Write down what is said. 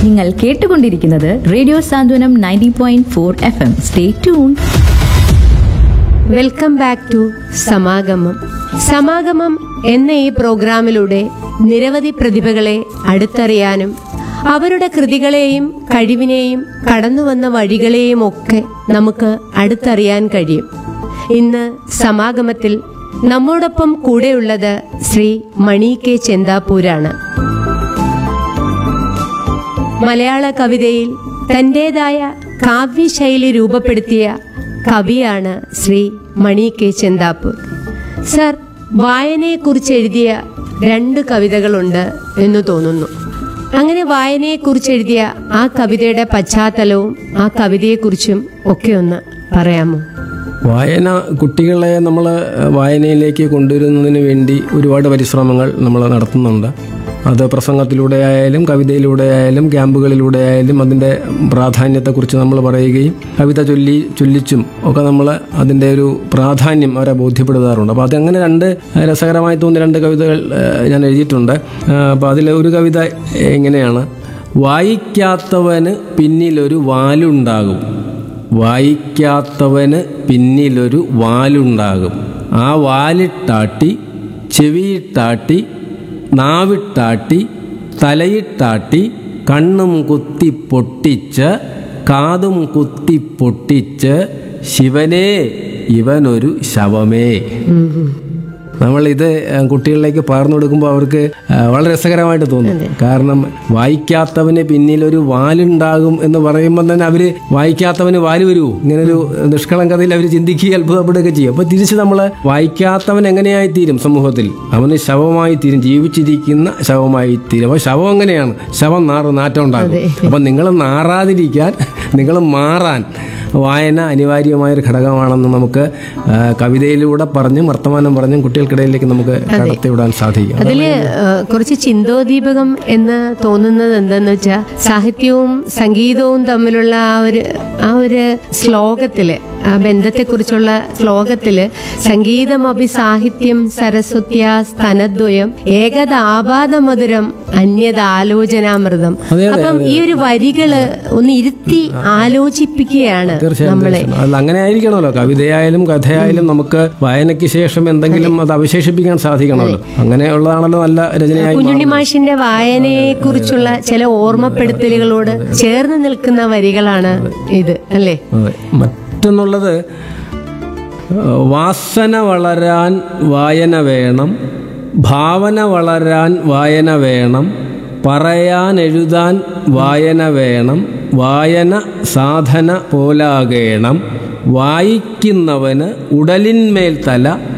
നിങ്ങൾ കേട്ടുകൊണ്ടിരിക്കുന്നത് radio Santhwanam ninety point four F M stay tune welcome back to Samagamam Samagamam എന്ന ഈ പ്രോഗ്രാമിലൂടെ നിരവധി പ്രതിഭകളെ അടുത്തറിയാനും അവരുടെ കൃതികളെയും കഴിവിനെയും കടന്നുവന്ന വഴികളെയും ഒക്കെ നമുക്ക് അടുത്തറിയാൻ കഴിയും ഇന്ന് സമാഗമത്തിൽ നമ്മോടൊപ്പം കൂടെയുള്ളത് ശ്രീ മണി കെ ചെന്താപ്പൂരാണ് മലയാള കവിതയിൽ തന്റേതായ കാവ്യശൈലി രൂപപ്പെടുത്തിയ കവിയാണ് ശ്രീ മണി കെ ചെന്താപ്പൂർ സർ വായനയെക്കുറിച്ച് എഴുതിയ രണ്ട് കവിതകളുണ്ട് എന്ന് തോന്നുന്നു അങ്ങനെ വായനയെക്കുറിച്ച് എഴുതിയ ആ കവിതയുടെ പശ്ചാത്തലവും ആ കവിതയെക്കുറിച്ചും ഒക്കെ ഒന്ന് പറയാമോ വായന കുട്ടികളെ നമ്മൾ വായനയിലേക്ക് കൊണ്ടുവരുന്നതിന് വേണ്ടി ഒരുപാട് പരിശ്രമങ്ങൾ നമ്മൾ നടത്തുന്നുണ്ട് അത് പ്രസംഗത്തിലൂടെ ആയാലും കവിതയിലൂടെ ആയാലും ക്യാമ്പുകളിലൂടെ ആയാലും അതിൻ്റെ പ്രാധാന്യത്തെക്കുറിച്ച് നമ്മൾ പറയുകയും കവിത ചൊല്ലി ചൊല്ലിച്ചും ഒക്കെ നമ്മൾ അതിൻ്റെ ഒരു പ്രാധാന്യം അവരെ ബോധ്യപ്പെടുത്താറുണ്ട് അപ്പോൾ അതങ്ങനെ രണ്ട് രസകരമായി തോന്നിയ രണ്ട് കവിതകൾ ഏഹ്, ഞാൻ എഴുതിയിട്ടുണ്ട് അപ്പോൾ അതിൽ ഒരു കവിത എങ്ങനെയാണ് വായിക്കാത്തവന് പിന്നിലൊരു വാലുണ്ടാകും വായിക്കാത്തവന് പിന്നിലൊരു വാലുണ്ടാകും ആ വാലിട്ടാട്ടി ചെവിയിട്ടാട്ടി നാവിട്ടാട്ടി തലയിട്ടാട്ടി കണ്ണും കുത്തി പൊട്ടിച്ച് കാതും കുത്തി പൊട്ടിച്ച് ശിവനേ ഇവനൊരു ശവമേ നമ്മൾ ഇത് കുട്ടികളിലേക്ക് പകർന്നു കൊടുക്കുമ്പോൾ അവർക്ക് ആ, വളരെ രസകരമായിട്ട് തോന്നും കാരണം വായിക്കാത്തവന് പിന്നിൽ ഒരു വാലുണ്ടാകും എന്ന് പറയുമ്പോൾ തന്നെ അവര് വായിക്കാത്തവന് വാല് വരുമോ ഇങ്ങനൊരു നിഷ്കളങ്കതയിൽ അവർ ചിന്തിക്കുകയും അത്ഭുതപ്പെടുകയൊക്കെ ചെയ്യും അപ്പൊ തിരിച്ച് നമ്മൾ വായിക്കാത്തവൻ എങ്ങനെയായി തീരും സമൂഹത്തിൽ അവന് ശവമായി തീരും ജീവിച്ചിരിക്കുന്ന ശവമായി തീരും അപ്പൊ ശവം എങ്ങനെയാണ് ശവം നാറ് നാറ്റം ഉണ്ടാകും അപ്പൊ നിങ്ങൾ നാറാതിരിക്കാൻ നിങ്ങൾ മാറാൻ വായന അനിവാര്യമായ ഒരു ഘടകമാണെന്ന് നമുക്ക് ആ, കവിതയിലൂടെ പറഞ്ഞും വർത്തമാനം പറഞ്ഞും കുട്ടികൾക്കിടയിലേക്ക് നമുക്ക് കടത്തിവിടാൻ സാധിക്കും അതില് ഏഹ്, കുറച്ച് ചിന്തോദീപകം എന്ന് തോന്നുന്നത് എന്തെന്ന് വെച്ചാൽ സാഹിത്യവും സംഗീതവും തമ്മിലുള്ള ആ ഒരു ആ ഒരു ശ്ലോകത്തില് ആ ബന്ധത്തെക്കുറിച്ചുള്ള ശ്ലോകത്തില് സംഗീതമപി സാഹിത്യം സരസ്വത്യ സ്തനദ്വയം ഏകദാപാദമധുരം അന്യതാലോചനാമൃതം അതെ, അതെ, അപ്പം ഈ ഒരു വരികള് ഒന്ന് ഇരുത്തി ആലോചിപ്പിക്കുകയാണ് തീർച്ചയായും നമ്മളെ തീർച്ചയായും. അത് അങ്ങനെ ആയിരിക്കണമല്ലോ കവിതയായാലും കഥയായാലും നമുക്ക് വായനയ്ക്ക് ശേഷം എന്തെങ്കിലും അത് അവശേഷിപ്പിക്കാൻ സാധിക്കണമല്ലോ അങ്ങനെയുള്ളതാണല്ലോ നല്ല രചനയായി കുഞ്ഞുണ്ണി മാഷിന്റെ വായനയെ കുറിച്ചുള്ള ചില ഓർമ്മപ്പെടുത്തലുകളോട് ചേർന്ന് നിൽക്കുന്ന വരികളാണ് ഇത് അല്ലേ അതെ മറ്റൊന്നുള്ളത് ഏഹ്, വാസന വളരാൻ വായന വേണം ഭാവന വളരാൻ വായന വേണം പറയാൻ എഴുതാൻ വായന വേണം വായന സാധന പോലാകേണം വായിക്കുന്നവന് ഉടലിന്മേൽ തല